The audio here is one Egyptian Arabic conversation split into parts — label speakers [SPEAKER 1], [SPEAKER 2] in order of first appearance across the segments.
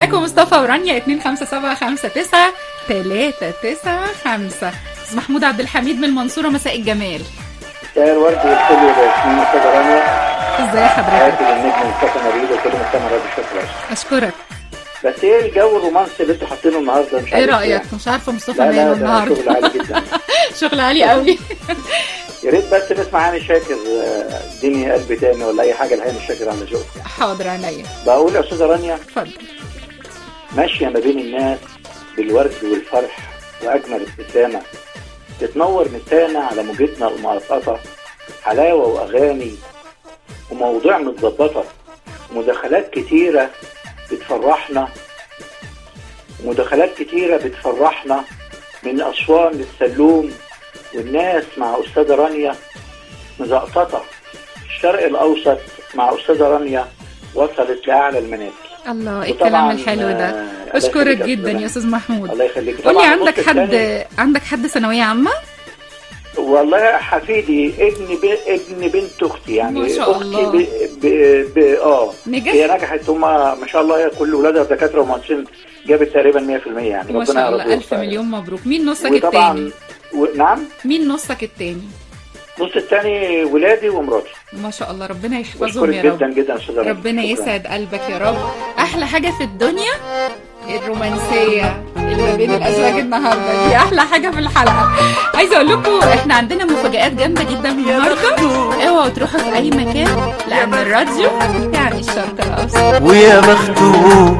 [SPEAKER 1] معاكم مصطفى ورانيا 25759 395 استاذ محمود عبد الحميد من المنصوره مساء الجمال
[SPEAKER 2] مساء الورد والفل والياسمين استاذ رانيا
[SPEAKER 1] ازي حضرتك
[SPEAKER 2] حياتي للنجم مصطفى نبيل وكل مستمع راديو شكرا
[SPEAKER 1] اشكرك
[SPEAKER 2] بس ايه الجو الرومانسي اللي انتوا حاطينه النهارده مش
[SPEAKER 1] ايه
[SPEAKER 2] عارف
[SPEAKER 1] رايك
[SPEAKER 2] يعني.
[SPEAKER 1] مش عارفه مصطفى
[SPEAKER 2] لا
[SPEAKER 1] ماله
[SPEAKER 2] لا ده
[SPEAKER 1] النهارده
[SPEAKER 2] شغل عالي جدا
[SPEAKER 1] شغل عالي قوي
[SPEAKER 2] يا ريت بس نسمع هاني شاكر آه، اديني قلبي تاني ولا اي حاجه لهاني شاكر على ذوقك يعني.
[SPEAKER 1] حاضر عينيا
[SPEAKER 2] بقول يا استاذه رانيا
[SPEAKER 1] اتفضل
[SPEAKER 2] ماشيه ما بين الناس بالورد والفرح واجمل ابتسامه تتنور مسانة على موجتنا المقطقطة حلاوة وأغاني ومواضيع متظبطة مداخلات كتيرة بتفرحنا مداخلات كتيرة بتفرحنا من أسوان للسلوم والناس مع أستاذة رانيا مزقططة الشرق الأوسط مع أستاذة رانيا وصلت لأعلى المنازل
[SPEAKER 1] الله ايه
[SPEAKER 2] وطبعاً،
[SPEAKER 1] الكلام الحلو ده
[SPEAKER 2] آه، الله
[SPEAKER 1] اشكرك
[SPEAKER 2] يخليك يا
[SPEAKER 1] جدا
[SPEAKER 2] أستاذة
[SPEAKER 1] يا استاذ محمود
[SPEAKER 2] الله يخليك
[SPEAKER 1] قولي
[SPEAKER 2] طبعاً
[SPEAKER 1] عندك
[SPEAKER 2] النص التاني-
[SPEAKER 1] حد عندك حد ثانويه عامه
[SPEAKER 2] والله يا حفيدي ابن ب... ابن بنت اختي يعني
[SPEAKER 1] ما شاء
[SPEAKER 2] اختي
[SPEAKER 1] الله.
[SPEAKER 2] ب... ب... ب... اه
[SPEAKER 1] نجح؟
[SPEAKER 2] هي نجحت هم ما شاء الله هي كل ولادها دكاتره ومهندسين جابت تقريبا 100% يعني
[SPEAKER 1] ما
[SPEAKER 2] ربنا
[SPEAKER 1] شاء الله
[SPEAKER 2] يرضى
[SPEAKER 1] الف
[SPEAKER 2] ويوفقها.
[SPEAKER 1] مليون مبروك مين نصك
[SPEAKER 2] وطبعا
[SPEAKER 1] التاني
[SPEAKER 2] و... نعم
[SPEAKER 1] مين نصك التاني
[SPEAKER 2] النص الثاني ولادي ومراتي
[SPEAKER 1] ما شاء الله ربنا يحفظهم
[SPEAKER 2] بشكرك
[SPEAKER 1] يا رب
[SPEAKER 2] جدا جدا يا استاذ رنا.
[SPEAKER 1] ربنا
[SPEAKER 2] شكراً.
[SPEAKER 1] يسعد قلبك يا رب احلى حاجه في الدنيا الرومانسيه اللي ما بين الازواج النهارده دي احلى حاجه في الحلقه عايزه اقول لكم احنا عندنا مفاجآت جامده جدا النهارده اوعوا تروحوا في اي مكان لان الراديو يعني الشرق الاوسط
[SPEAKER 3] ويا بخته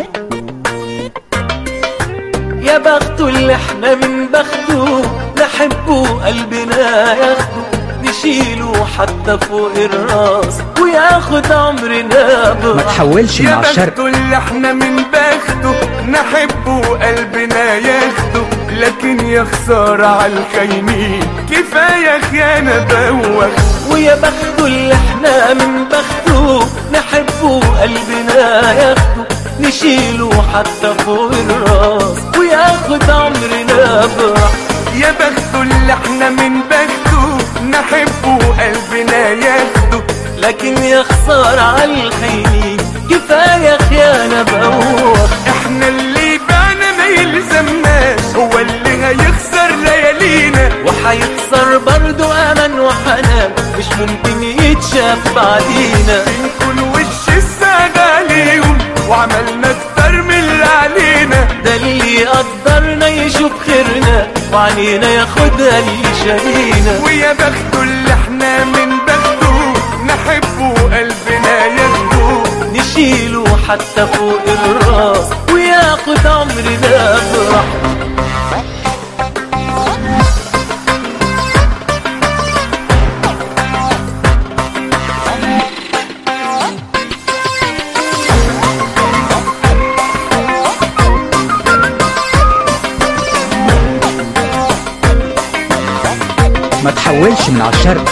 [SPEAKER 3] يا بخته اللي احنا من بخته نحبه قلبنا ياخده نشيله حتى فوق الراس وياخد عمرنا
[SPEAKER 4] ما
[SPEAKER 3] براحته
[SPEAKER 4] تحولش
[SPEAKER 3] يا
[SPEAKER 4] مع الشرق
[SPEAKER 3] بخته اللي احنا من بخته نحبه قلبنا ياخده لكن يا خسارة على الخاينين كفاية خيانة بوخ ويا بخته اللي احنا من بخته نحبه قلبنا ياخده نشيله حتى فوق الراس وياخد عمرنا براحته يا بخته اللي احنا من بخته نحبه قلبنا ياخده لكن يا خسارة على الخاينين كفاية خيانة بوخ احنا اللي بعنا ما يلزمناش هو اللي هيخسر ليالينا وهيخسر برضو امان وحنان مش ممكن يتشاف بعدينا بنكون وش السعادة عليهم وعملنا اكتر من اللي علينا ده اللي يقدرنا يشوف خيرنا وعنينا ياخدها اللي شارينا ويا بخته اللي احنا من بخته نحبه قلبنا ياخده نشيله حتى فوق الراس وياخد عمرنا براحته
[SPEAKER 4] ما تحولش من على الشرق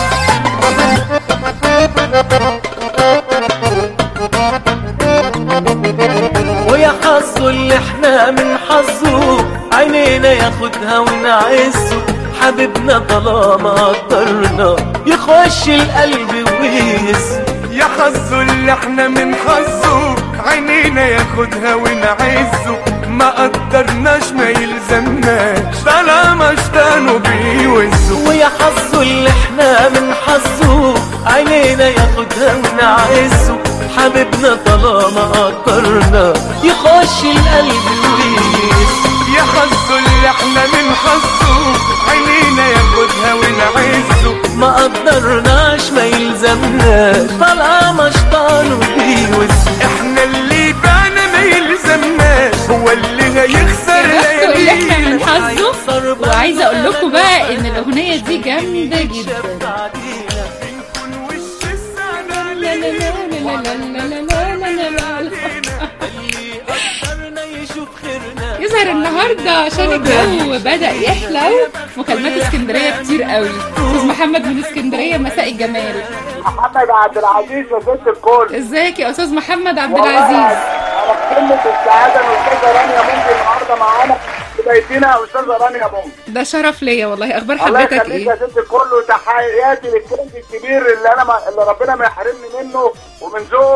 [SPEAKER 3] ويا حظه اللي احنا من حظه عينينا ياخدها ونعزه حبيبنا طالما قدرنا يخش القلب ويهزه يا حظه اللي احنا من حظه عينينا ياخدها ونعزه ما قدرناش ما يلزمناش طالما اشتانوا بيوزوا ويا حظه اللي احنا من حظه عينينا ياخدها ونعزه حبيبنا طالما قدرنا يخش القلب ويهز يا حظه اللي احنا من حظه عينينا ياخدها ونعزه ما قدرناش ما يلزمناش طالما اشطانوا بيوزوا احنا اللي بعنا ما يلزمناش هو اللي هيخسر
[SPEAKER 1] بخته اللي احنا من
[SPEAKER 3] ليالينا
[SPEAKER 1] حظه
[SPEAKER 3] وهيخسر
[SPEAKER 1] وعايزه اقول لكم بقى ان
[SPEAKER 3] بعدنا.
[SPEAKER 1] الاغنيه دي جامده جدا
[SPEAKER 3] بعدينا بنكون وش السعادة
[SPEAKER 1] لا لا لا لا لا لا لا لا لا لا.
[SPEAKER 3] اللي قدرنا يشوف خيرنا
[SPEAKER 1] يظهر النهارده عشان الجو بدا يحلو مكالمات اسكندريه كتير قوي استاذ محمد من اسكندريه مساء الجمال
[SPEAKER 5] محمد عبد العزيز يا ست الكل
[SPEAKER 1] ازيك يا استاذ محمد عبد
[SPEAKER 5] والله
[SPEAKER 1] العزيز
[SPEAKER 5] انا في قمه السعاده ان استاذه رانيا ممكن النهارده معانا في بيتنا يا استاذه رانيا ممكن
[SPEAKER 1] ده شرف ليا والله اخبار
[SPEAKER 5] الله
[SPEAKER 1] حضرتك
[SPEAKER 5] يخليك يا
[SPEAKER 1] ايه
[SPEAKER 5] ست الكل وتحياتي للكنز الكبير اللي انا ما اللي ربنا ما يحرمني منه ومن ذوقه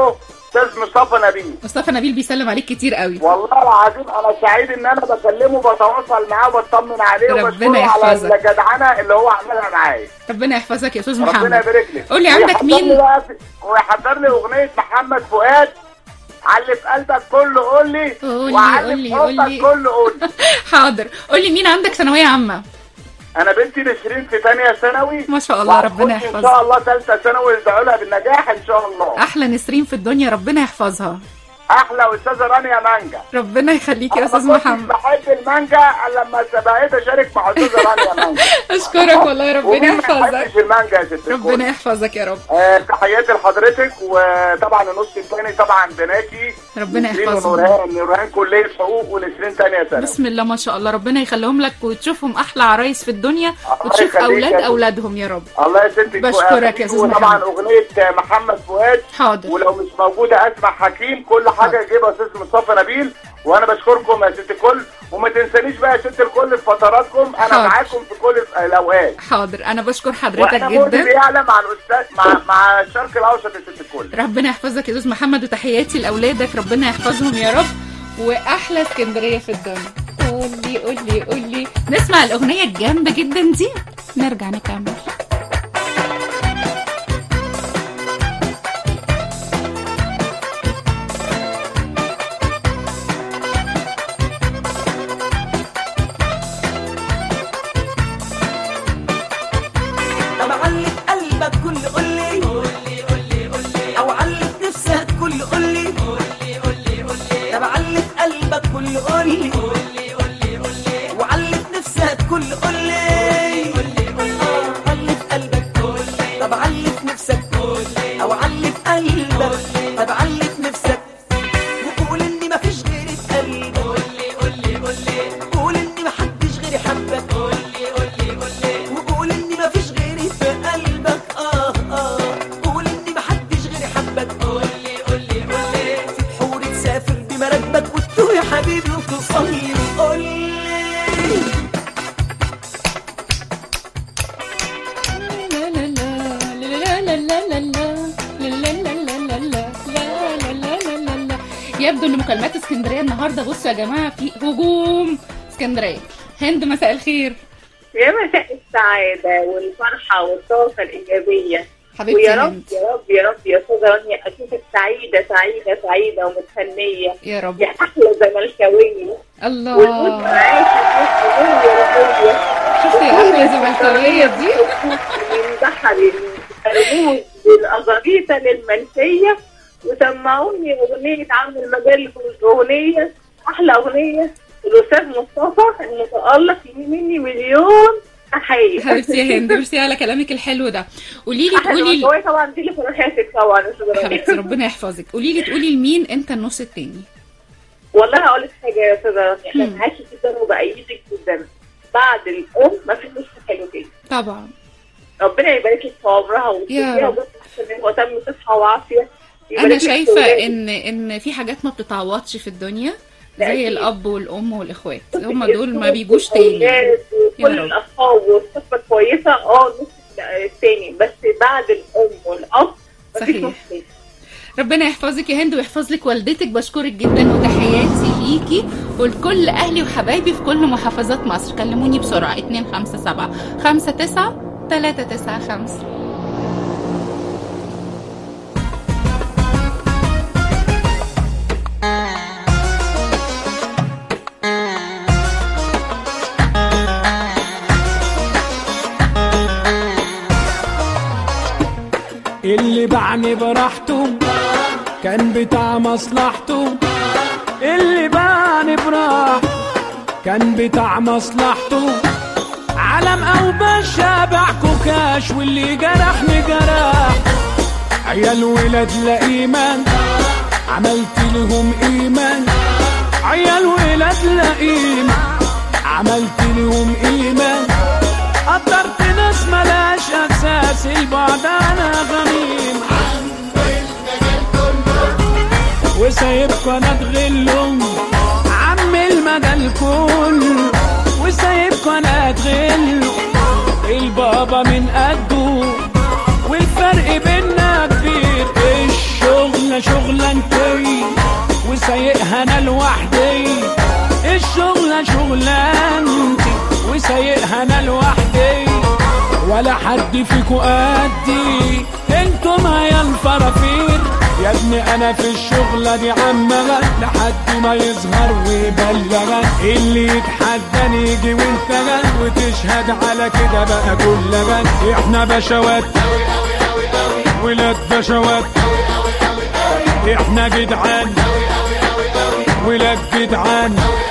[SPEAKER 5] استاذ مصطفى نبيل
[SPEAKER 1] مصطفى نبيل بيسلم عليك كتير قوي
[SPEAKER 5] والله العظيم انا سعيد ان انا بكلمه بتواصل معاه وبطمن عليه
[SPEAKER 1] ربنا
[SPEAKER 5] وبشكره على
[SPEAKER 1] يحفظك.
[SPEAKER 5] الجدعنه اللي هو عملها معايا
[SPEAKER 1] ربنا يحفظك يا استاذ
[SPEAKER 5] ربنا
[SPEAKER 1] محمد
[SPEAKER 5] يبارك لك
[SPEAKER 1] قول لي عندك
[SPEAKER 5] ويحضر لي
[SPEAKER 1] مين
[SPEAKER 5] بقى في- ويحضر لي اغنيه محمد فؤاد علي في قلبك كله قول لي
[SPEAKER 1] قول لي،
[SPEAKER 5] وعلي
[SPEAKER 1] قول
[SPEAKER 5] في
[SPEAKER 1] لي، قول لي.
[SPEAKER 5] حبك كله قول لي
[SPEAKER 1] حاضر قول لي مين عندك ثانويه عامه
[SPEAKER 5] انا بنتي نسرين في ثانيه ثانوي
[SPEAKER 1] ما شاء الله، ربنا
[SPEAKER 5] وهتخش ان
[SPEAKER 1] يحفظها.
[SPEAKER 5] شاء الله ثالثه ثانوي ندعو لها بالنجاح ان شاء الله
[SPEAKER 1] احلى نسرين في الدنيا ربنا يحفظها
[SPEAKER 5] احلى استاذه رانيا مانجا
[SPEAKER 1] ربنا يخليك يا
[SPEAKER 5] أنا
[SPEAKER 1] استاذ
[SPEAKER 5] ما كنتش
[SPEAKER 1] محمد
[SPEAKER 5] بحب المانجا الا لما بقيت اشارك مع استاذه رانيا مانجا
[SPEAKER 1] اشكرك والله ربنا
[SPEAKER 5] ومين ما
[SPEAKER 1] يحفظك
[SPEAKER 5] يحبش المانجا يا ست الكل؟
[SPEAKER 1] ربنا يحفظك يا رب
[SPEAKER 5] آه، تحياتي لحضرتك وطبعا النص الثاني طبعا بناتي
[SPEAKER 1] ربنا
[SPEAKER 5] نسرين
[SPEAKER 1] يحفظهم.
[SPEAKER 5] ونورهان نورهان كليه حقوق ونسرين ثانيه ثانوي
[SPEAKER 1] بسم الله ما شاء الله ربنا يخليهم لك وتشوفهم احلى عرايس في الدنيا
[SPEAKER 5] الله
[SPEAKER 1] وتشوف
[SPEAKER 5] يخليك
[SPEAKER 1] اولاد
[SPEAKER 5] يا ست.
[SPEAKER 1] اولادهم يا رب
[SPEAKER 5] الله يا ستي
[SPEAKER 1] بشكرك يا أستاذ
[SPEAKER 5] وطبعا
[SPEAKER 1] محمد.
[SPEAKER 5] اغنيه محمد فؤاد
[SPEAKER 1] حاضر
[SPEAKER 5] ولو مش موجوده اسمع حكيم كل حاجه يجيبها استاذ مصطفى نبيل وانا بشكركم يا ست الكل وما تنسانيش بقى يا ست الكل في فتراتكم انا
[SPEAKER 1] حاضر.
[SPEAKER 5] معاكم في كل الاوقات
[SPEAKER 1] حاضر انا بشكر حضرتك
[SPEAKER 5] وانا مودي
[SPEAKER 1] جدا
[SPEAKER 5] بيعلى مع الاستاذ مع مع الشرق الاوسط يا ست الكل
[SPEAKER 1] ربنا يحفظك يا استاذ محمد وتحياتي لاولادك ربنا يحفظهم يا رب واحلى اسكندريه في الدنيا قول لي قول لي قول لي نسمع الاغنيه الجامده جدا دي نرجع نكمل
[SPEAKER 4] طب علق قلبك كل قولي او علق نفسك كل قولي طب علق قلبك كل قولي وعلق نفسك كل قولي آه، علق قلبك طب علق نفسك او علق قلبك طب علق نفسك وقول اني مفيش غيري في قلبك قول اني محدش غيري حبك وقول اني مفيش غيري في قلبك اه اه قول اني محدش غيري حبك قولي قولي قولي في بحور تسافر بمراكبك وتتوه يا حبيبي وتصلي قولي
[SPEAKER 1] لا لا لا لا لا لا لا لا لا لا لا لا لا لا لا لا لا لا يبدو ان مكالمات اسكندريه النهارده بصوا يا جماعه في هجوم اسكندريه هند مساء الخير
[SPEAKER 6] يا مساء السعادة والفرحة والطاقة الإيجابية
[SPEAKER 1] حبيبتي
[SPEAKER 6] ويا
[SPEAKER 1] يا
[SPEAKER 6] رب
[SPEAKER 1] هند
[SPEAKER 6] يا رب يا رب يا أستاذة رانيا أشوفك سعيدة سعيدة سعيدة ومتهنية
[SPEAKER 1] يا رب
[SPEAKER 6] يا أحلى زملكاوية والموت
[SPEAKER 1] الله
[SPEAKER 6] معاك يا
[SPEAKER 1] شفتي يا احلى زملكاويه دي
[SPEAKER 6] من بحر الرموز بالأزاريطة للمنسية وسمعوني أغنية عم المجال أغنية أحلى أغنية الأستاذ مصطفى المتألق ليه مني مليون تحية
[SPEAKER 1] حبيبتي يا هند ميرسي على كلامك الحلو ده قولي لي
[SPEAKER 6] احلى
[SPEAKER 1] تقولي
[SPEAKER 6] زملكاوية طبعا دي اللي فرحتك طبعا يا أستاذة رانيا.
[SPEAKER 1] حبيبتي ربنا يحفظك قولي لي تقولي لمين انت النص التاني
[SPEAKER 6] والله هقول لك حاجه يا استاذه رانيا انا
[SPEAKER 1] مم.
[SPEAKER 6] معاكي جدا وبأيدك جدا بعد الام ما فيش نص حلو كده
[SPEAKER 1] طبعا
[SPEAKER 6] ربنا يبارك لك في عمرها
[SPEAKER 1] يا
[SPEAKER 6] ويديها
[SPEAKER 1] رب.
[SPEAKER 6] وبس احسن وتم صحه وعافيه يبارك
[SPEAKER 1] انا
[SPEAKER 6] لك في
[SPEAKER 1] شايفه
[SPEAKER 6] ولادك.
[SPEAKER 1] ان ان في حاجات ما بتتعوضش في الدنيا
[SPEAKER 6] لا
[SPEAKER 1] زي
[SPEAKER 6] أكيد.
[SPEAKER 1] الاب والام والاخوات هم دول ما بيجوش تاني
[SPEAKER 6] الأولاد
[SPEAKER 1] يا
[SPEAKER 6] وكل
[SPEAKER 1] رب.
[SPEAKER 6] الاصحاب والصحبه كويسه اه نص التاني بس بعد الام والاب مفيش
[SPEAKER 1] صحيح.
[SPEAKER 6] نص تاني.
[SPEAKER 1] ربنا يحفظك يا هند ويحفظ لك والدتك بشكرك جدا وتحياتي ليكي ولكل اهلي وحبايبي في كل محافظات مصر كلموني بسرعه 257 59 395
[SPEAKER 3] اللي باعني براحته كان بتاع مصلحته اللي باعني براحته كان بتاع مصلحته علم او بشابع كوكاش واللي جرحني جرح عيال ولاد لا ايمان عملت لهم ايمان عيال ولاد لا ايمان عملت لهم ايمان قدرت ناس ملاش اساس البعد انا غميم وسايبكوا انا اتغلهم عم المجال كله وسايبكوا انا اتغلوا البابا من قده والفرق بينا كبير الشغلة شغلة
[SPEAKER 7] لوحدي الشغلة شغلانتي وسايقها انا لوحدي ولا حد فيكو قدي انتم يا الفرافير يا ابني انا في الشغلة دي عمغة لحد ما يظهر ويبلغ اللي يتحداني يجي وانت وتشهد على كده بقى كل غن احنا بشوات ولاد بشوات احنا جدعان ولاد جدعان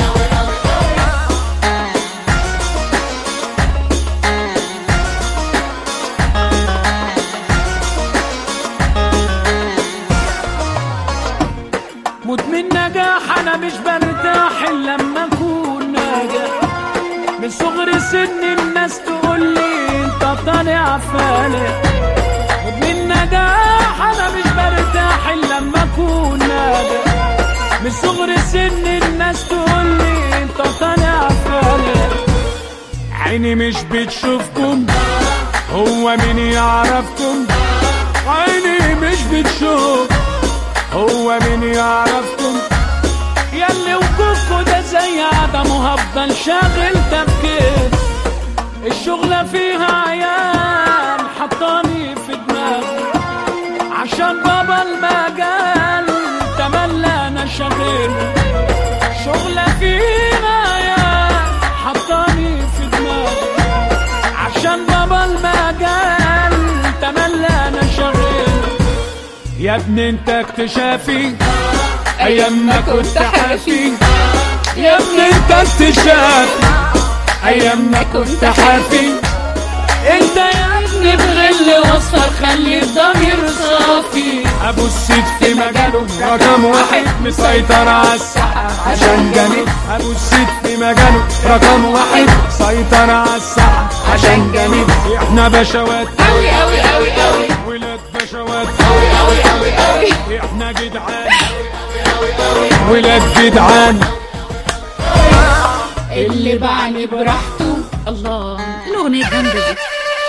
[SPEAKER 7] مدمن نجاح انا مش برتاح الا لما اكون ناجح من صغر سن الناس تقول لي انت طالع فالح مدمن نجاح انا مش برتاح الا لما اكون ناجح من صغر سن الناس تقول لي انت طالع فالح عيني مش بتشوفكم هو مين يعرفكم عيني مش بتشوف هو مين يعرفكم ياللي وقوفكوا ده زي عدم وهفضل شاغل تفكير الشغلة فيها عيال حطاني في دماغي عشان بابا المجال تملى انا شاغل شغلة فيها عيال حطاني في دماغي عشان بابا المجال تملى انا شاغل يا ابني انت اكتشافي ايام ما كنت حافي يا ابني انت اكتشافي ايام ما كنت حافي انت يا ابني بغل وصفر خلي الضمير صافي ابو السيد في مجاله رقم واحد مسيطر على الساحه عشان جميل ابو السيد في مجاله رقم واحد سيطر على الساحه عشان جميل احنا بشوات
[SPEAKER 1] قوي قوي قوي قوي
[SPEAKER 7] ولاد بشوات
[SPEAKER 1] قوي قوي قوي قوي
[SPEAKER 7] احنا جدعان ولاد جدعان
[SPEAKER 1] اللي باعني براحته الله الاغنيه الجامده دي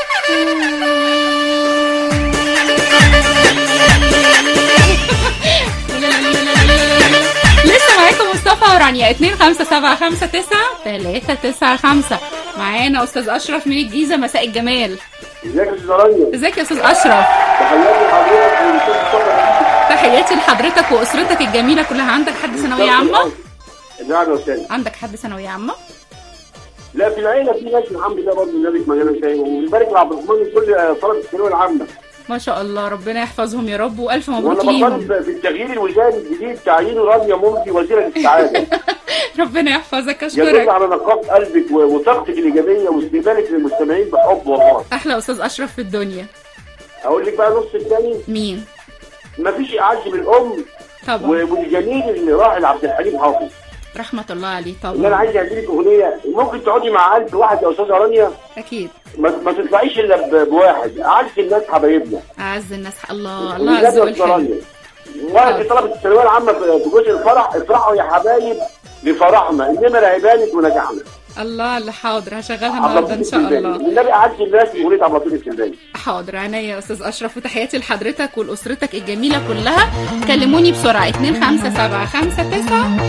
[SPEAKER 1] لسه معاكم مصطفى ورانيا 25759 395 معانا استاذ اشرف من الجيزه مساء الجمال
[SPEAKER 5] ازيك يا استاذ رانيا
[SPEAKER 1] ازيك يا استاذ اشرف
[SPEAKER 5] تحياتي لحضرتك ولكل الصفحة.
[SPEAKER 1] تحياتي لحضرتك واسرتك الجميله كلها عندك حد ثانويه عامه
[SPEAKER 5] نعم يا استاذ
[SPEAKER 1] عندك حد ثانويه عامه
[SPEAKER 5] لا في العيله في ناس الحمد لله برضه النبي في مجال شيء وبيبارك لعبد الرحمن وكل طلبه الثانويه العامه
[SPEAKER 1] ما شاء الله ربنا يحفظهم يا رب والف مبروك
[SPEAKER 5] وانا
[SPEAKER 1] ليهم
[SPEAKER 5] بطالب في التغيير الوزاري الجديد تعيين رانيا ممتي وزيره السعاده
[SPEAKER 1] ربنا يحفظك
[SPEAKER 5] يدل
[SPEAKER 1] اشكرك
[SPEAKER 5] على نقاط قلبك و- وطاقتك الايجابيه واستقبالك للمستمعين بحب والله
[SPEAKER 1] احلى استاذ اشرف في الدنيا
[SPEAKER 5] اقول لك بقى نص الثاني
[SPEAKER 1] مين
[SPEAKER 5] مفيش اعز من الام
[SPEAKER 1] طبعا
[SPEAKER 5] و- والجميل اللي راحل عبد الحليم حافظ
[SPEAKER 1] رحمه الله عليه
[SPEAKER 5] ان انا
[SPEAKER 1] طبعا
[SPEAKER 5] عايز اهدي لك اغنيه ممكن تقعدي مع ألف واحد يا استاذه رانيا
[SPEAKER 1] اكيد
[SPEAKER 5] ما, ما تطلعيش الا ب- بواحد اعز الناس حبايبنا
[SPEAKER 1] اعز الناس الله الله
[SPEAKER 5] بجد
[SPEAKER 1] عز
[SPEAKER 5] يا أستاذة
[SPEAKER 1] وجل
[SPEAKER 5] رانيا. واحد طلبة الثانوية العامة في في جزء الفرح افرحوا يا حبايب بفرحنا انما لعبادة ونجاحنا
[SPEAKER 1] الله اللي حاضر هشغلها
[SPEAKER 5] عبد
[SPEAKER 1] النهارده ان
[SPEAKER 5] اللطيف
[SPEAKER 1] شاء
[SPEAKER 5] السلباني.
[SPEAKER 1] الله
[SPEAKER 5] والنبي اعز الناس بأغنية عبد اللطيف السلباني
[SPEAKER 1] حاضر عينيا يا استاذ اشرف وتحياتي لحضرتك ولاسرتك الجميله كلها كلموني بسرعه 25759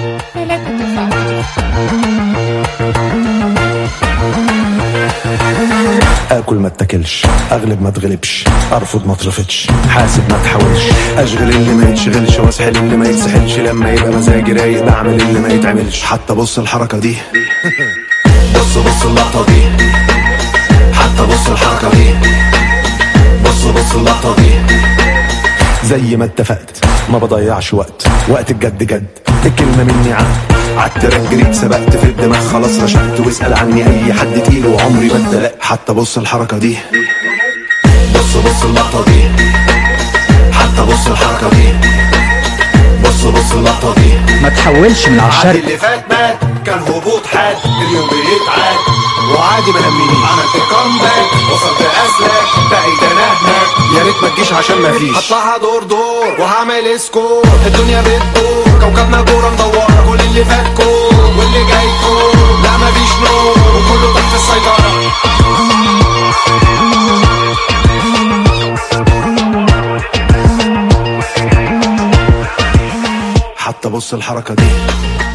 [SPEAKER 1] 395
[SPEAKER 8] اكل ما اتاكلش اغلب ما اتغلبش ارفض ما اترفضش حاسب ما تحاولش اشغل اللي ما يتشغلش واسحل اللي ما يتسحلش لما يبقى مزاجي رايق بعمل اللي ما يتعملش حتى بص الحركه دي بص بص اللقطه دي حتى بص الحركه دي بص بص اللقطه دي زي ما اتفقت ما بضيعش وقت وقت الجد جد الكلمة مني عهد عالتران جريت سبقت في الدماغ خلاص رشقت واسأل عني أي حد تقيل وعمري ما اتدلقت حتى بص الحركة دي بص بص اللقطة دي حتى بص الحركة دي بص بص اللقطة دي
[SPEAKER 9] ما تحولش من على
[SPEAKER 8] عادي
[SPEAKER 9] الشرق
[SPEAKER 8] اللي فات مات كان هبوط حاد اليوم بيتعاد وعادي ما همنيش عملت كومباك وصلت اسلاك بقيت انا هناك يا ريت ما تجيش عشان ما فيش هطلعها دور دور وهعمل سكور الدنيا بتدور كوكبنا كوره مدوره كل اللي فات كور واللي جاي كور لا مفيش نور وكله تحت السيطره حتى بص الحركه دي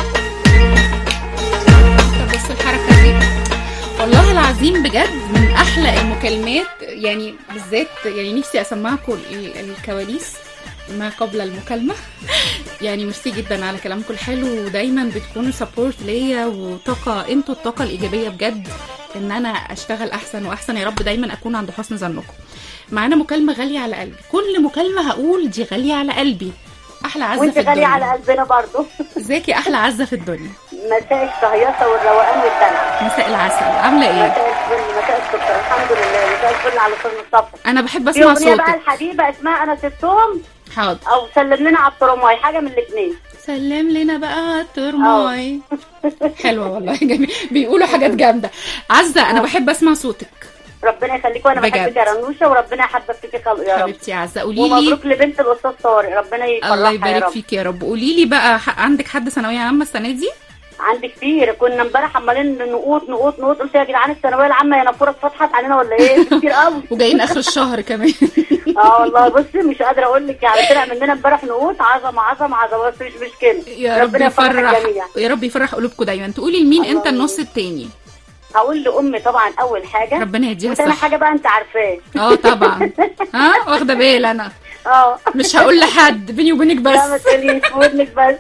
[SPEAKER 1] عظيم بجد من احلى المكالمات يعني بالذات يعني نفسي اسمعكم ال- الكواليس ما قبل المكالمة يعني ميرسي جدا على كلامكم الحلو ودايما بتكونوا سبورت ليا وطاقة انتوا الطاقة الإيجابية بجد ان انا اشتغل احسن واحسن يا رب دايما اكون عند حسن ظنكم معانا مكالمة غالية على قلبي كل مكالمة هقول دي غالية على قلبي احلى عزة
[SPEAKER 9] وانت
[SPEAKER 1] في
[SPEAKER 9] غالية على
[SPEAKER 1] الدنيا
[SPEAKER 9] قلبنا برضو
[SPEAKER 1] ازيك يا احلى عزة في الدنيا
[SPEAKER 9] مساء الشهيصة والروقان والدلع
[SPEAKER 1] مساء العسل عاملة ايه
[SPEAKER 9] مساء الفل مساء السكر الحمد لله مساء الفل على استاذ مصطفى
[SPEAKER 1] انا بحب
[SPEAKER 9] في
[SPEAKER 1] اسمع
[SPEAKER 9] اغنية بقى
[SPEAKER 1] صوتك
[SPEAKER 9] الحبيبة اسمها انا ستهم
[SPEAKER 1] حاضر
[SPEAKER 9] او سلم لنا على الترماي حاجة من الاثنين
[SPEAKER 1] سلم لنا بقى الترماي حلوة والله جميل بيقولوا حاجات جامدة عزة أنا بحب أسمع صوتك
[SPEAKER 9] ربنا يخليك وانا
[SPEAKER 1] بجد.
[SPEAKER 9] بحبك يا رنوشة وربنا يحبك فيكي خلق يا رب
[SPEAKER 1] حبيبتي يا عزة قولي لي
[SPEAKER 9] ومبروك لبنت الاستاذ طارق ربنا يفرحها
[SPEAKER 1] الله
[SPEAKER 9] يا
[SPEAKER 1] يبارك
[SPEAKER 9] رب
[SPEAKER 1] فيك يا رب قولي لي بقى ح- عندك حد ثانوية عامة السنة دي؟
[SPEAKER 9] عندي كتير كنا امبارح عمالين نقوط نقوط نقوط قلت يا جدعان الثانويه العامه يا نافوره اتفتحت علينا ولا ايه كتير قوي
[SPEAKER 1] وجايين آخر الشهر كمان
[SPEAKER 9] اه والله بصي مش قادره اقول لك يعني طلع مننا امبارح نقوط عظمه عظمه عظمه بس مش مشكله
[SPEAKER 1] يا رب
[SPEAKER 9] ربنا يفرح
[SPEAKER 1] يفرح
[SPEAKER 9] الجميع
[SPEAKER 1] يا رب يفرح قلوبكم دايما تقولي لمين انت النص التاني
[SPEAKER 9] هقول لامي طبعا اول حاجه
[SPEAKER 1] ربنا يديها
[SPEAKER 9] وتاني
[SPEAKER 1] الصحة
[SPEAKER 9] حاجه بقى انت عارفاه
[SPEAKER 1] اه طبعا ها واخدة بالي أنا
[SPEAKER 9] اه
[SPEAKER 1] مش هقول لحد بيني وبينك
[SPEAKER 9] لا ما
[SPEAKER 1] بس
[SPEAKER 9] تقوليش في ودنك بس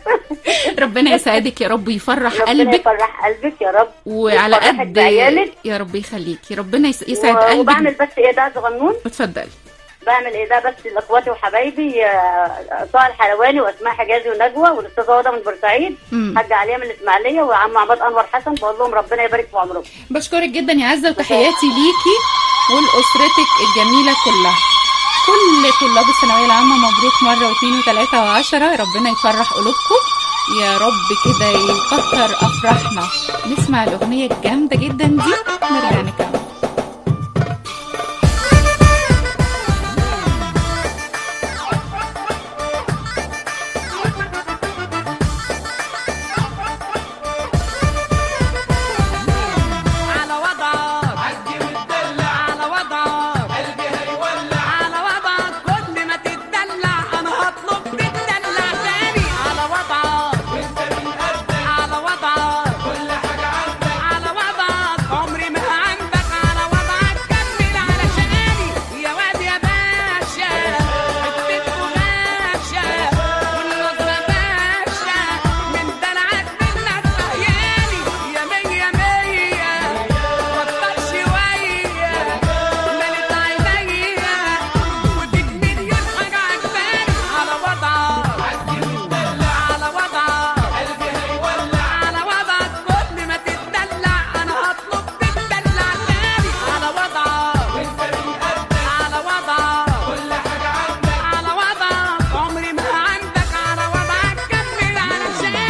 [SPEAKER 1] ربنا يسعدك يا رب ويفرح
[SPEAKER 9] ربنا
[SPEAKER 1] قلبك
[SPEAKER 9] يفرح قلبك يا رب
[SPEAKER 1] وعلى
[SPEAKER 9] ويفرحك
[SPEAKER 1] قد
[SPEAKER 9] بعيالك.
[SPEAKER 1] يا رب يخليكي ربنا يس- يسعد
[SPEAKER 9] و- وبعمل
[SPEAKER 1] قلبك
[SPEAKER 9] بس ايه ده صغنون
[SPEAKER 1] اتفضلي
[SPEAKER 9] بعمل ايه ده بس لاخواتي وحبايبي آه، طه الحلواني واسماء حجازي ونجوى والاستاذه هدى من بورسعيد
[SPEAKER 1] مم.
[SPEAKER 9] حاجه عليا من الاسماعيليه وعم عماد انور حسن بقول لهم ربنا يبارك في عمرهم
[SPEAKER 1] بشكرك جدا يا عزه وتحياتي ليكي ولاسرتك الجميله كلها كل طلاب الثانويه العامه مبروك مره واثنين وثلاثه وعشره ربنا يفرح قلوبكم يا رب كده يكتر افراحنا نسمع الاغنيه الجامده جدا دي نرجع نكمل
[SPEAKER 7] على وضعك عدي وتدلع على وضعك قلبي هيولع على وضعك كل ما تتدلع انا هطلب تتدلع تاني على وضعك وانت من قدك على وضعك كل حاجه عندك على وضعك عمري ما عندك على وضعك كمل علشاني يا واد يا باشا حتة قماشة والنظرة باشا من دلعك منك عيالي يا مية مية وطر شوية ملت عينيا وديك مليون حاجة عجباني على وضعك عدي وتدلع على وضعك قلبي هيولع على وضعك كل ما تتدلع أنا هطلب تتدلع تاني على وضعك وانت من قدك على وضعك كل حاجة عندك على وضعك عمري ما عندك على وضعك كمل علشاني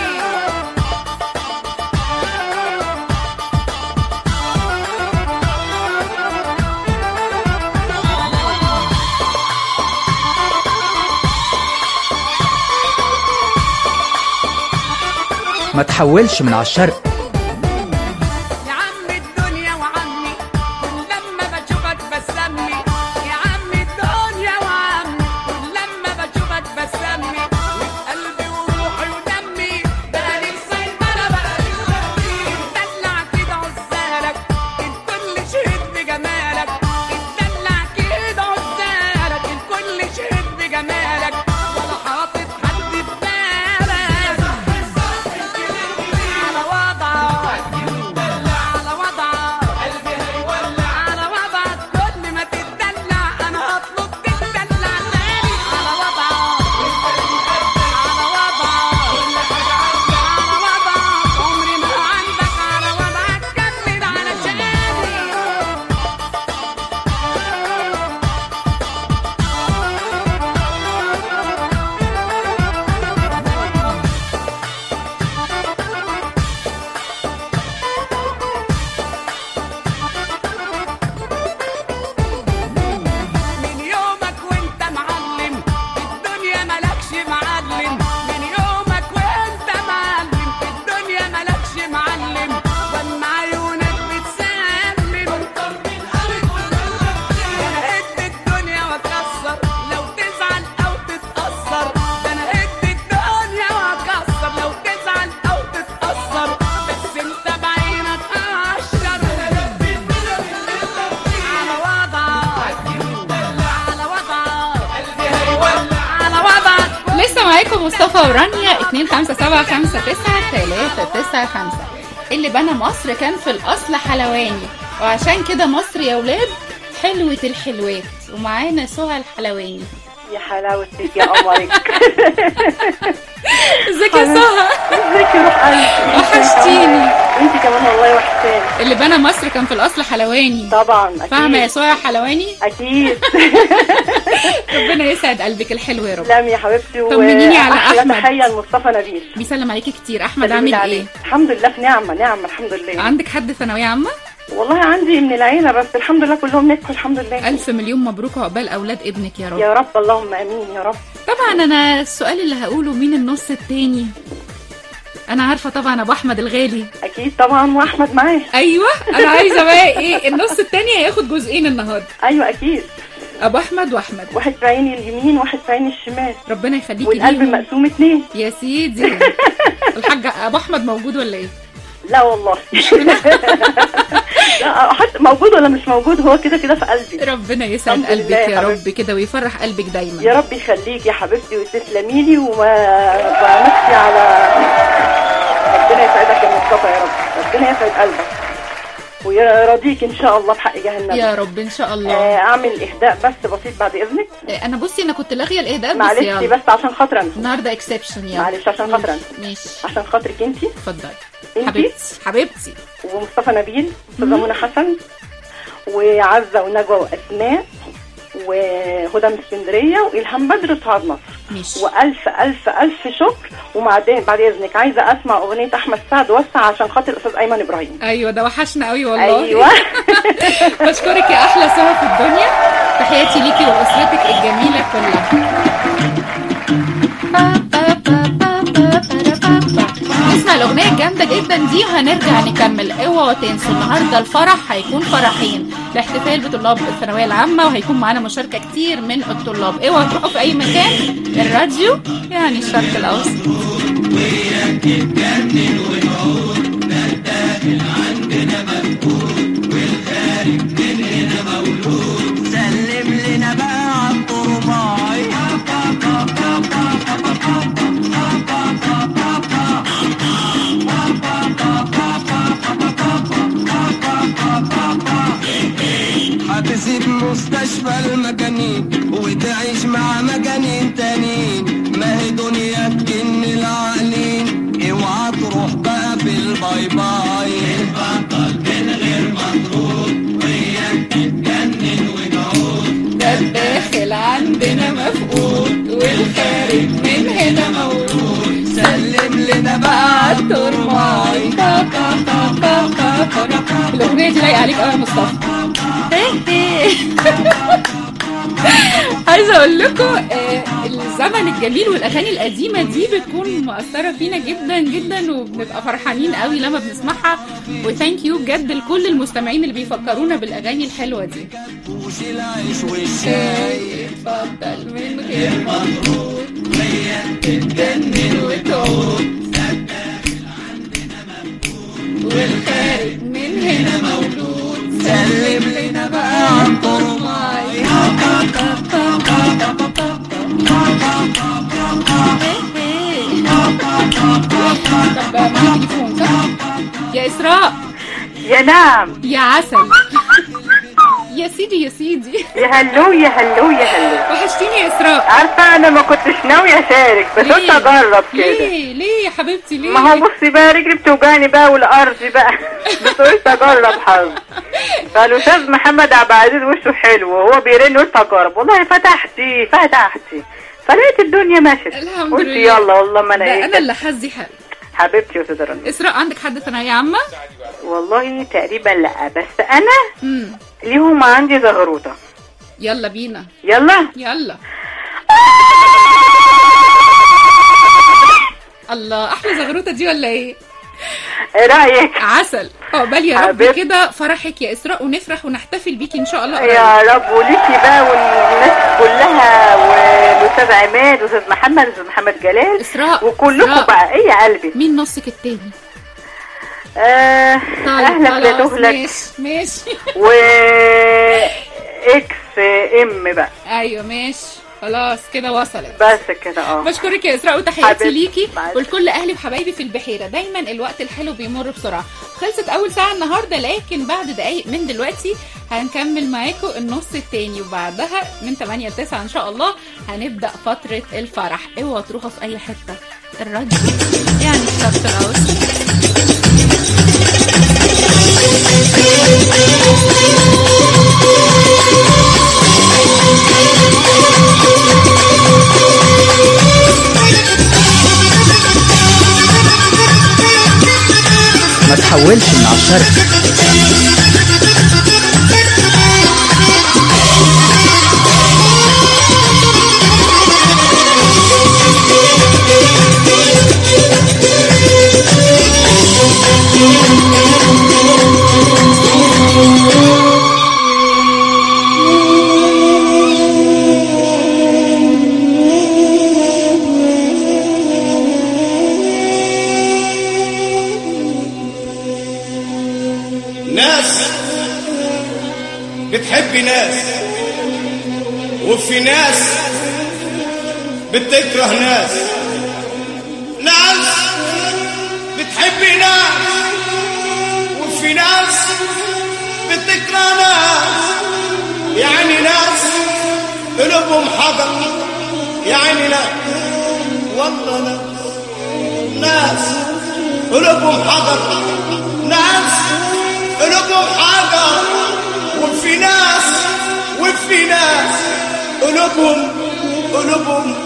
[SPEAKER 10] ما تحولش من على الشرق
[SPEAKER 7] يا عم الدنيا وعمي لما بشوفك بسمي يا عم الدنيا وعمي لما بشوفك بسمي قلبي وروحي ودمي بقى نفسي انا بقى اتدلع كده عزالك الكل شهد بجمالك اتدلع كده عزالك الكل شهد بجمالك ولا حاطط حد في بالك على وضعك
[SPEAKER 1] مصطفى ورانيا 25759 اللي بنى مصر كان في الأصل حلواني وعشان كده مصر يا ولاد حلوة الحلوات ومعانا سهى الحلواني
[SPEAKER 10] يا حلاوتك يا قمرك
[SPEAKER 1] ازيك يا سهى
[SPEAKER 10] ازيك يا روح قلبي
[SPEAKER 1] وحشتيني
[SPEAKER 10] انت كمان والله وحشتاني
[SPEAKER 1] اللي بنى مصر كان في الأصل حلواني
[SPEAKER 10] طبعا اكيد
[SPEAKER 1] فاهمة يا سهى حلواني
[SPEAKER 10] اكيد
[SPEAKER 1] ربنا يسعد قلبك الحلو يا رب
[SPEAKER 10] تسلمي يا حبيبتي
[SPEAKER 1] طمنيني على
[SPEAKER 10] وأحلى
[SPEAKER 1] أحمد.
[SPEAKER 10] تحيه لمصطفى نبيل
[SPEAKER 1] بيسلم عليكي كتير أحمد
[SPEAKER 10] سلمي
[SPEAKER 1] عامل
[SPEAKER 10] لي
[SPEAKER 1] ايه
[SPEAKER 10] عليه. الحمد لله في نعمه نعمه الحمد لله
[SPEAKER 1] عندك حد ثانوية عامة
[SPEAKER 10] والله عندي من العيله بس الحمد لله كلهم نجحوا الحمد لله
[SPEAKER 1] ألف مليون مبروك عقبال أولاد ابنك يا رب
[SPEAKER 10] يا رب اللهم امين يا رب
[SPEAKER 1] طبعا انا السؤال اللي هقوله مين النص التاني انا عارفه طبعا ابو احمد الغالي
[SPEAKER 10] اكيد طبعا واحمد معاه
[SPEAKER 1] ايوه انا عايزه بقى ايه النص التاني هياخد جزئين النهارده
[SPEAKER 10] ايوه اكيد
[SPEAKER 1] ابو احمد واحمد
[SPEAKER 10] واحد في عيني اليمين واحد في عيني الشمال
[SPEAKER 1] ربنا يخليكي
[SPEAKER 10] والقلب
[SPEAKER 1] ليهم.
[SPEAKER 10] مقسوم اتنين
[SPEAKER 1] يا سيدي الحاج ابو احمد موجود ولا ايه
[SPEAKER 10] لا والله لا حتى موجود ولا مش موجود هو كده كده في قلبي
[SPEAKER 1] ربنا يسعد
[SPEAKER 10] الحمد
[SPEAKER 1] قلبك
[SPEAKER 10] لله
[SPEAKER 1] يا
[SPEAKER 10] يا
[SPEAKER 1] رب كده ويفرح قلبك دايما
[SPEAKER 10] يا رب يخليك يا حبيبتي وتسلمي لي وما بنفسي على ربنا يسعدك يا مصطفى يا رب ربنا يسعد قلبك ويرضيك ان شاء الله بحق جهنم
[SPEAKER 1] يا رب ان شاء الله
[SPEAKER 10] آه، اعمل اهداء بس بسيط بعد اذنك
[SPEAKER 1] إيه، انا بصي انا كنت لاغيه الاهداء بس
[SPEAKER 10] معلش
[SPEAKER 1] يلا
[SPEAKER 10] بس عشان خاطر انا
[SPEAKER 1] النهارده اكسبشن يلا
[SPEAKER 10] معلش عشان خاطر انا
[SPEAKER 1] ماشي
[SPEAKER 10] عشان خاطرك انتي
[SPEAKER 1] اتفضلي
[SPEAKER 10] انتي
[SPEAKER 1] حبيبتي حبيبتي
[SPEAKER 10] ومصطفى نبيل استاذه منى حسن وعزه ونجوى واسماء وهدى من اسكندريه والهام بدر سعاد مصر
[SPEAKER 1] ماشي
[SPEAKER 10] والف الف الف شكر وبعدين بعد اذنك عايزه اسمع اغنيه احمد سعد وسع عشان خاطر الاستاذ ايمن ابراهيم
[SPEAKER 1] ايوه ده وحشنا قوي والله
[SPEAKER 10] ايوه
[SPEAKER 1] بشكرك يا احلى سهى في الدنيا تحياتي ليكي واسرتك الجميله كلها نسمع الاغنيه الجامده جدا دي وهنرجع نكمل اوعوا تنسوا النهارده الفرح هيكون فرحين الاحتفال بطلاب الثانويه العامه وهيكون معانا مشاركه كتير من الطلاب اوعوا تروحوا في اي مكان الراديو يعني الشرق الاوسط
[SPEAKER 4] سلم لنا بقى عالطرباي هتسيب مستشفى المجانين وتعيش مع مجانين تانيين ما هي دنيا تجن العقلين اوعى تروح بقى في الباي باي البطل من غير مضروب وياك تتجنن وتعود
[SPEAKER 1] ده الداخل عندنا مفقود والخارج من هنا مولود
[SPEAKER 4] سلم لنا بقى
[SPEAKER 1] عالترماي الاغنيه دي لايقه عليك قوي يا مصطفى عايزه اقول لكم آه، الزمن الجميل والاغاني القديمه دي بتكون مؤثره فينا جدا جدا وبنبقى فرحانين قوي لما بنسمعها وثانك يو بجد لكل المستمعين اللي بيفكرونا بالاغاني الحلوه دي
[SPEAKER 4] وش العيش والشاي
[SPEAKER 1] اتفضل من غير مضغوط وياك تتجنن وتعود والخارج من هنا مولود سلم لنا بقى عن طرماي طب معاك تليفون صح؟ يا إسراء
[SPEAKER 11] يا نعم
[SPEAKER 1] يا عسل يا سيدي يا سيدي
[SPEAKER 11] يا هلو يا هلو يا هلو
[SPEAKER 1] وحشتيني يا إسراء
[SPEAKER 11] عارفة أنا ما كنتش ناوية أشارك بس قلت
[SPEAKER 1] ليه؟
[SPEAKER 11] أجرب كده
[SPEAKER 1] ليه ليه يا حبيبتي ليه
[SPEAKER 11] ما هو بصي بقى رجلي بتوجعني بقى والأرض بقى بس قلت أجرب حظ فالأستاذ محمد عبد العزيز وشه حلو وهو بيرن قلت أجرب والله فتحتي فتحتي فلقيت الدنيا مشت
[SPEAKER 1] الحمد
[SPEAKER 11] قلت
[SPEAKER 1] لله
[SPEAKER 11] يلا والله ما أنا
[SPEAKER 1] ده
[SPEAKER 11] إيه
[SPEAKER 1] انا اللي حظي حلو
[SPEAKER 11] حبيبتي يا أستاذة رنا
[SPEAKER 1] اسراء عندك حد ثانويه عامه
[SPEAKER 11] والله تقريبا لا بس أنا
[SPEAKER 1] امم
[SPEAKER 11] ليهم عندي زغروطة
[SPEAKER 1] يلا بينا
[SPEAKER 11] يلا
[SPEAKER 1] يلا الله احلى زغروطه دي ولا ايه
[SPEAKER 11] ايه رايك
[SPEAKER 1] عسل عقبال يا رب
[SPEAKER 11] حبيبتي.
[SPEAKER 1] كده فرحك يا اسراء ونفرح ونحتفل بيكي ان شاء الله قريب.
[SPEAKER 11] يا رب وليكي بقى والناس كلها والاستاذ عماد والاستاذ محمد والاستاذ محمد جلال
[SPEAKER 1] اسراء
[SPEAKER 11] وكلكم
[SPEAKER 1] إسراء.
[SPEAKER 11] بقى ايه يا قلبي
[SPEAKER 1] مين نصك التاني
[SPEAKER 11] آه
[SPEAKER 1] طيب
[SPEAKER 11] اهلك لا
[SPEAKER 1] خلاص
[SPEAKER 11] تهلك
[SPEAKER 1] ماشي ماشي
[SPEAKER 11] و اكس ام بقى
[SPEAKER 1] ايوه ماشي خلاص كده وصلت
[SPEAKER 11] بس كده اه
[SPEAKER 1] بشكرك يا اسراء وتحياتي
[SPEAKER 11] حبيبتي،
[SPEAKER 1] ليكي
[SPEAKER 11] معاك.
[SPEAKER 1] ولكل اهلي وحبايبي في البحيره دايما الوقت الحلو بيمر بسرعه خلصت اول ساعه النهارده لكن بعد دقايق من دلوقتي هنكمل معاكم النص التاني وبعدها من 8 ل 9 ان شاء الله هنبدا فتره الفرح اوعوا تروحوا في اي حته الراديو يعني الشرط الاوسط
[SPEAKER 12] ما تحولش من على الشرق
[SPEAKER 13] ناس بتحب ناس وفي ناس بتكره ناس ناس بتحب ناس وفي ناس بتكره ناس يعني ناس قلوبهم حجر يعني لا والله ناس ناس قلوبهم حجر ناس قلوبهم حجر وفي ناس وفي ناس قلوبهم قلوبهم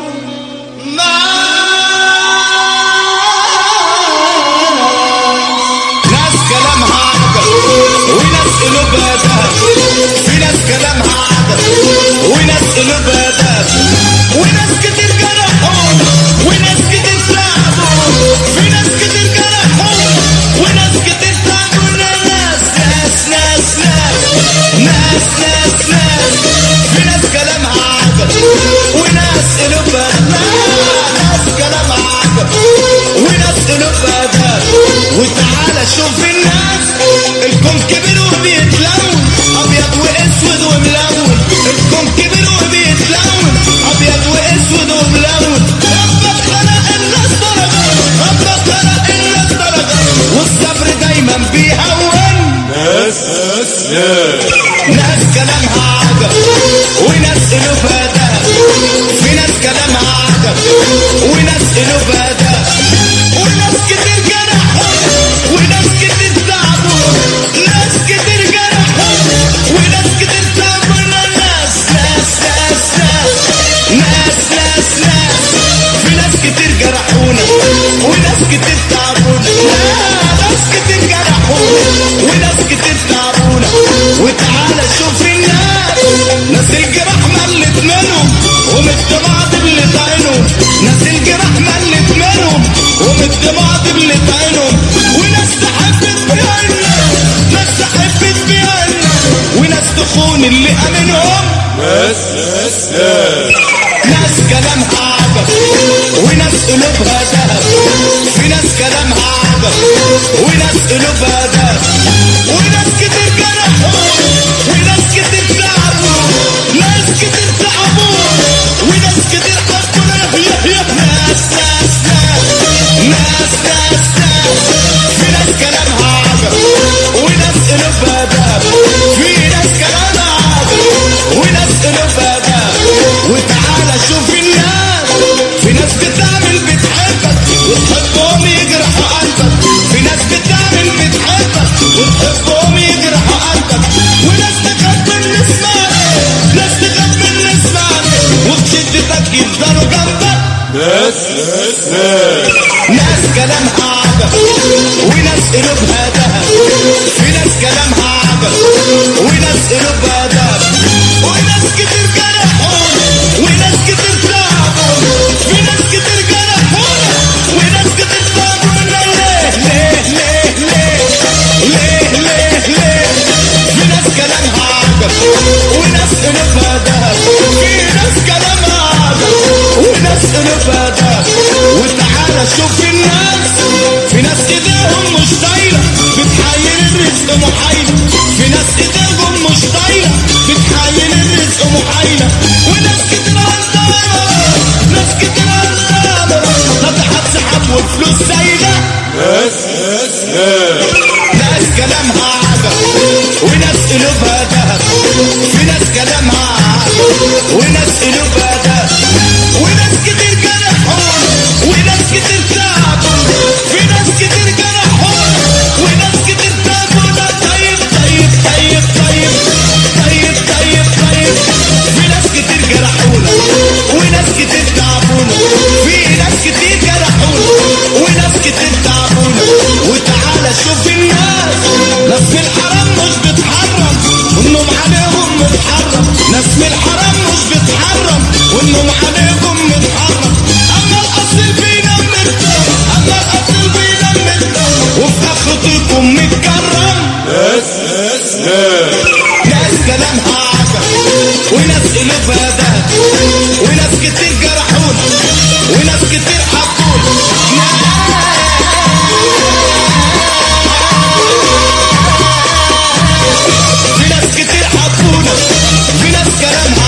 [SPEAKER 13] ناس كلامها عجب وناس قلوبها دهب في ناس كلامها عجب وناس قلوبها دهب وناس كتير جرحوا وناس كتير تعبوا في ناس كتير جرحوا وناس كتير تعبوا ناس ناس ناس ناس ناس ناس ناس في ناس كلامها عجب وناس قلوبها ناس كلامها عجب وناس قلوبها دهب وتعالى شوف الناس الكون كبر وبيتلون ابيض واسود وملون الكون كبر وبيتلون ابيض واسود وملون ربك خلق الناس درجة ربك خلق الناس درجة والصبر دايما بيهون ناس ناس ناس ناس كلامها عجب وناس قلوبها دهب في ناس كلامها عجب وناس قلوبها دهب وناس كتير جرحوا وناس كتير تعبوا ناس كتير جرحوا وناس كتير تعبوا ناس ناس ناس ناس ناس ناس ناس في ناس كتير جرحونا وناس كتير تعبونا ناس كتير جرحونا وناس كتير تعبونا وتعالى شوف الناس ناس الجراح ملت منهم ومالدموع دبلت عينهم ناس الجراح ملت منهم ومالدموع دبلت عينهم وناس تحبت بيعنا ناس تحبت بيعنا وناس تخون اللي امنهم ناس ناس ناس ناس كلامها عجب وناس قلوبها دهب في ناس كلامها عجب وناس قلوبها دهب وناس كتير جرحوا وناس كتير تعبوا ناس كتير تعبوا وناس كتير حبوا ناس ناس ناس ناس ناس ناس في ناس كلامها عجب وناس قلوبها دهب في ناس كلامها عجب وناس قلوبها دهب وتعالى شوف الناس في ناس بتعمل بتحبك وتحبهم يجرحوا قلبك في ناس بتعمل بتحبك وتحبهم يجرحوا قلبك وناس تخاف من اسمك ناس تخاف من اسمك وبشدتك يفضلوا جنبك ناس ناس ناس ناس كلامها عجب وناس قلوبها دهب في ناس كلامها عجب وناس قلوبها دهب وناس كتير جرحونا وناس كتير تعبونا في ناس كتير جرحونا وناس كتير تعبونا ليه ليه ليه ليه ليه ليه ليه في ناس كلامها عجب وناس قلوبها دهب في ناس كلامها عجب وناس قلوبها دهب وتعالى شوف الناس في ناس ايديهم مش طايله بتحايل الرزق محايله في ناس ايديهم مش طايله بتحايل الرزق محايله وناس كتير عندها فلوس زايدة ناس ناس ناس كلامها عجب وناس قلوبها دهب في ناس كلامها عجب وناس قلوبها دهب وناس كتير جرحون وناس كتير تعبوا في ناس كتير جرحون وناس كتير تعبوا ده طيب طيب طيب طيب طيب طيب طيب في ناس كتير جرحونا وناس كتير تعبونا في ناس كتير جرحونا وناس كتير تعبونا وتعالى شوف الناس ناس في الحرام مش بتحرم والنوم عليهم متحرم ناس في الحرام مش بتحرم والنوم عليهم متحرم اما الاصل فينا بنتكرم اما الاصل فينا بنتكرم وفي اخرتكم متكرم ناس ناس ناس كلامها عجب وناس قلوبها دهب وناس كتير جرحونا وناس كتير حبونا في ناس كتير حبونا في ناس كلامها